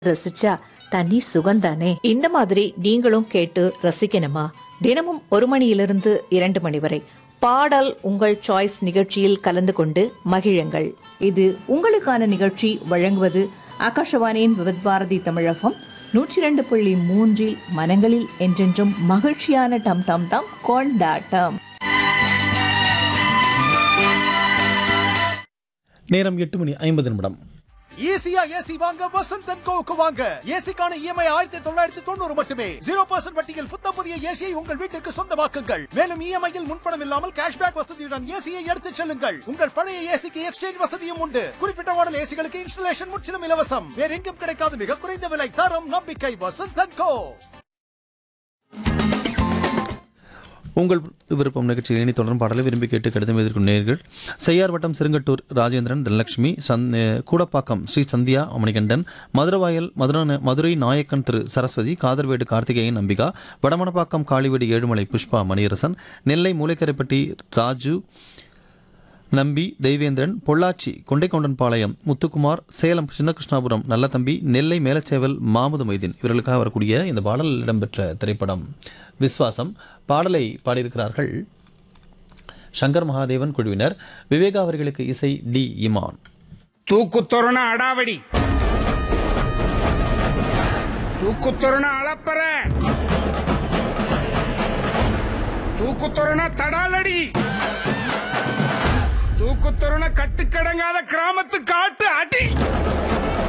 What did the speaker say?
ரசிச்சா தனி சுகந்தானே இந்த மாதிரி நீங்களும் கேட்டு ரசிக்கணுமா தினமும் ஒரு மணியிலிருந்து இரண்டு மணி வரை பாடல் உங்கள் சாய்ஸ் நிகழ்ச்சியில் கலந்து கொண்டு மகிழுங்கள் இது உங்களுக்கான நிகழ்ச்சி வழங்குவது ஆகாஷவாணியின் விவத் பாரதி தமிழகம் நூற்றி இரண்டு புள்ளி மூன்றில் மனங்களில் என்றென்றும் மகிழ்ச்சியான டம் டம் டம் கொண்டாட்டம் நேரம் எட்டு மணி ஐம்பது நிமிடம் ஈஸியா ஏசி வாங்க வசந்த் அண்ட் கோவுக்கு வாங்க ஏசிக்கான இஎம்ஐ ஆயிரத்தி தொள்ளாயிரத்தி தொண்ணூறு மட்டுமே ஜீரோ பர்சன்ட் வட்டியில் புத்த புதிய ஏசியை உங்கள் வீட்டிற்கு சொந்தமாக்குங்கள் மேலும் இஎம்ஐயில் முன்பணம் இல்லாமல் கேஷ்பேக் வசதியுடன் ஏசியை எடுத்துச் செல்லுங்கள் உங்கள் பழைய ஏசிக்கு எக்ஸ்சேஞ்ச் வசதியும் உண்டு குறிப்பிட்ட மாடல் ஏசிகளுக்கு இன்ஸ்டலேஷன் முற்றிலும் இலவசம் வேற எங்கும் கிடைக்காத மிக குறைந்த விலை தரம் நம்பிக்கை வசந்த் அண்ட் கோ உங்கள் விருப்பம் நிகழ்ச்சியில் இனி தொடரும் பாடலை விரும்பி கேட்டு கடிதம் எதிர்க்கும் நேர்கள் செய்யார் வட்டம் சிறுங்கட்டூர் ராஜேந்திரன் தனலட்சுமி சந் கூடப்பாக்கம் ஸ்ரீ சந்தியா மணிகண்டன் மதுரவாயல் மதுரை மதுரை நாயக்கன் திரு சரஸ்வதி காதர்வேடு கார்த்திகேயன் அம்பிகா வடமணப்பாக்கம் காளிவீடு ஏழுமலை புஷ்பா மணியரசன் நெல்லை மூலைக்கரைப்பட்டி ராஜு நம்பி தெய்வேந்திரன் பொள்ளாச்சி கொண்டைக்கொண்டன்பாளையம் முத்துக்குமார் சேலம் சின்னகிருஷ்ணாபுரம் நல்லதம்பி நெல்லை மேலச்சேவல் மாமுது மைதீன் இவர்களுக்காக வரக்கூடிய இந்த பாடல் இடம்பெற்ற திரைப்படம் விஸ்வாசம் பாடலை பாடியிருக்கிறார்கள் சங்கர் மகாதேவன் குழுவினர் விவேகா அவர்களுக்கு இசை டி இமான் தூக்குத்தொரண அடாவடி தூக்குத்தொரண அளப்பற தூக்குத்தொரண தடாலடி தூக்குத்தொரண கட்டுக்கடங்காத கிராமத்து காட்டு அடி